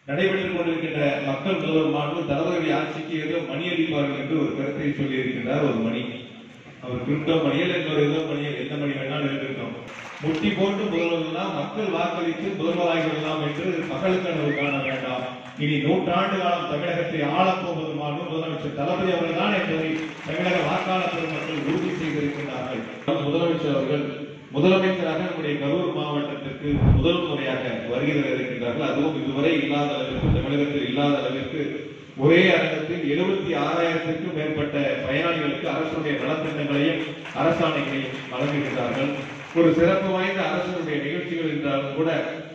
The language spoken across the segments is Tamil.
நடைபெற்றுக் கொண்டிருக்கின்ற மக்கள் முதல்வர் மாண்பு தளபதி ஆட்சிக்கு ஏதோ மணி அடிப்பார்கள் என்று ஒரு கருத்தை சொல்லி இருக்கின்றார் ஒரு மணி அவர் கிரிப்டோ மணியல் என்பவர் ஏதோ மணியல் எந்த மணி வேணாலும் இருக்கட்டும் முட்டி போட்டு முதல்வர்கள்லாம் மக்கள் வாக்களித்து முதல்வராகிவிடலாம் என்று மகள் கனவு காண வேண்டாம் இனி நூற்றாண்டு காலம் தமிழகத்தை ஆளப்போவது மாண்பு முதலமைச்சர் தளபதி அவர்கள் தான் என்பதை தமிழக வாக்காளர் பெருமக்கள் உறுதி செய்திருக்கிறார்கள் முதலமைச்சர் அவர்கள் முதலமைச்சராக நம்முடைய கரூர் மாவட்டத்திற்கு முதல் முறையாக வருகை தர இருக்கின்றார்கள் அதுவும் இதுவரை இல்லாத அளவிற்கு தமிழகத்தில் இல்லாத அளவிற்கு ஒரே அரங்கத்தில் எழுபத்தி ஆறாயிரத்திற்கும் மேற்பட்ட பயனாளிகளுக்கு அரசுடைய நலத்திட்டங்களையும் அரசாணைகளையும் வழங்குகின்றார்கள் ஒரு சிறப்பு வாய்ந்த அரசுடைய நிகழ்ச்சிகள் என்றாலும் கூட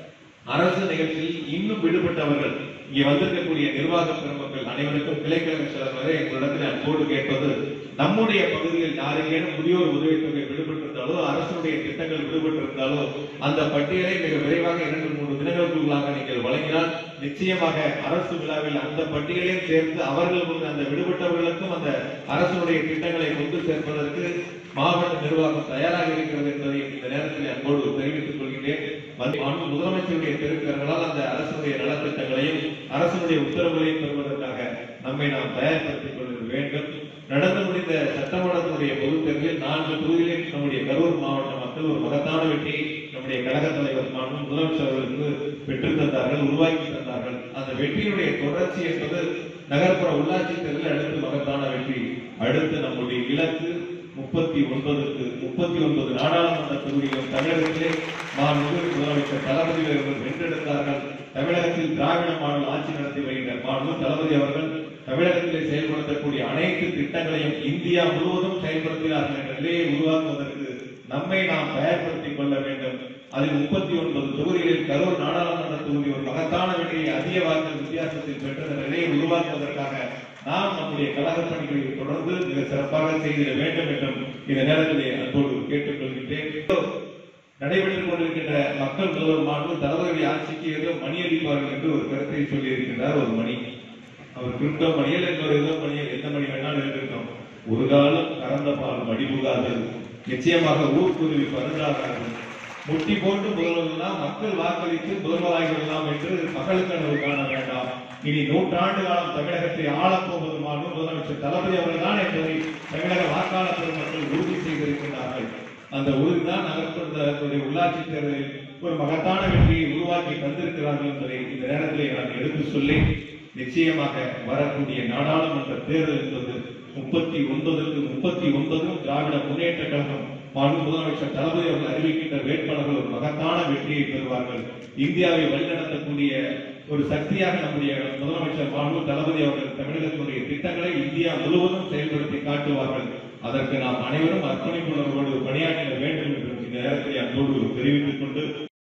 அரசு நிகழ்ச்சியில் இன்னும் விடுபட்டவர்கள் இங்கே வந்திருக்கக்கூடிய நிர்வாக பெருமக்கள் அனைவருக்கும் கிளைக்கழக செயலர் வரை எங்களிடத்தில் அன்போடு கேட்பது நம்முடைய பகுதியில் யாருக்கேனும் முதியோர் உதவித்தொகை விடுபட்டிருந்தாலோ அரசுடைய திட்டங்கள் விடுபட்டிருந்தாலோ அந்த பட்டியலை மிக விரைவாக இரண்டு மூன்று தினங்களுக்குள்ளாக நீங்கள் வழங்கினால் நிச்சயமாக அரசு விழாவில் அந்த பட்டியலையும் சேர்த்து அவர்கள் வந்து அந்த விடுபட்டவர்களுக்கும் அந்த அரசுடைய திட்டங்களை கொண்டு சேர்ப்பதற்கு மாவட்ட நிர்வாகம் தயாராக இருக்கிறது என்பதை இந்த நேரத்தில் அன்போடு தெரிவித்துக் கொள்கிறேன் வந்து மாண்பு முதலமைச்சருடைய பெருக்கர்களால் அந்த அரசுடைய நலத்திட்டங்களையும் அரசுடைய உத்தரவுகளையும் பெறுவதற்காக நம்மை நாம் தயார்படுத்திக் கொள்ள வேண்டும் நடந்து முடிந்த சட்டமன்றத்தினுடைய பொதுத் தேர்தலில் நான்கு தொகுதிகளில் நம்முடைய கரூர் மாவட்ட மக்கள் ஒரு மகத்தான வெற்றியை நம்முடைய கழக தலைவர் மாண்பு முதலமைச்சர் அவர்களுக்கு பெற்றுத் தந்தார்கள் உருவாக்கி தந்தார்கள் அந்த வெற்றியினுடைய தொடர்ச்சி என்பது நகர்ப்புற உள்ளாட்சி தேர்தலில் அடுத்து மகத்தான வெற்றி அடுத்து நம்முடைய இலக்கு முப்பத்தி ஒன்பதுக்கு முப்பத்தி ஒன்பது நாடாளுமன்ற தொகுதிகளும் தமிழகத்திலே மாண்புமிகு முதலமைச்சர் தளபதி அவர்கள் வென்றெடுத்தார்கள் தமிழகத்தில் திராவிட மாடல் ஆட்சி நடத்தி வருகின்ற மாண்பு தளபதி அவர்கள் தமிழகத்திலே செயல்படுத்தக்கூடிய அனைத்து திட்டங்களையும் இந்தியா முழுவதும் செயல்படுத்தினார்கள் என்ற நிலையை உருவாக்குவதற்கு நம்மை நாம் தயார்படுத்திக் கொள்ள வேண்டும் அதில் முப்பத்தி ஒன்பது தொகுதிகளில் கரூர் நாடாளுமன்ற தொகுதி ஒரு மகத்தான வெற்றியை அதிக வாக்கு வித்தியாசத்தில் பெற்ற இந்த நிலையை உருவாக்குவதற்காக நாம் நம்முடைய கழக பணிகளை தொடர்ந்து மிக சிறப்பாக செய்திட வேண்டும் என்றும் இந்த நேரத்திலே அன்போடு கேட்டுக்கொள்கின்றேன் நடைபெற்றுக் கொண்டிருக்கின்ற மக்கள் முதல்வர் மாண்பு தளபதி ஆட்சிக்கு ஏதோ மணி அடிப்பார்கள் என்று ஒரு கருத்தை சொல்லி இருக்கின்றார் ஒரு மணி அவர் கிரிப்டோ மணியல் என்பவர் ஏதோ மணியல் எந்த மணி வேணாலும் இருக்கட்டும் ஒரு காலம் கறந்த பால் மடிபுகாது நிச்சயமாக ஊர்க்குருவி பருந்தாகாது முட்டி போட்டு முதல்வர்கள்லாம் மக்கள் வாக்களித்து முதல்வராகிவிடலாம் என்று மகள் கனவு காண வேண்டாம் இனி நூற்றாண்டு காலம் தமிழகத்தை ஆளப்போவது மாண்பு முதலமைச்சர் தளபதி அவர்கள் தான் என்பதை தமிழக வாக்காளர் பெருமக்கள் உறுதி செய்திருக்கிறார்கள் அந்த உறுதிதான் நகர்ப்புற உள்ளாட்சி தேர்தலில் ஒரு மகத்தான வெற்றியை உருவாக்கி தந்திருக்கிறார்கள் என்பதை இந்த நேரத்திலே நான் எடுத்து சொல்லி நிச்சயமாக வரக்கூடிய நாடாளுமன்ற தேர்தல் என்பது முப்பத்தி ஒன்பதுக்கு முப்பத்தி ஒன்பதும் திராவிட முன்னேற்ற கழகம் மாண்பு முதலமைச்சர் தளபதி அவர்கள் அறிவிக்கின்ற வேட்பாளர்கள் ஒரு மகத்தான வெற்றியை பெறுவார்கள் இந்தியாவை வழிநடத்தக்கூடிய ஒரு சக்தியாக நம்முடைய முதலமைச்சர் மாண்பு தளபதி அவர்கள் தமிழகத்தினுடைய திட்டங்களை இந்தியா முழுவதும் செயல்படுத்தி காட்டுவார்கள் அதற்கு நாம் அனைவரும் அர்ப்பணிப்புணர்வோடு பணியாற்ற வேண்டும் என்று இந்த நேரத்தை அன்போடு தெரிவித்துக் கொண்டு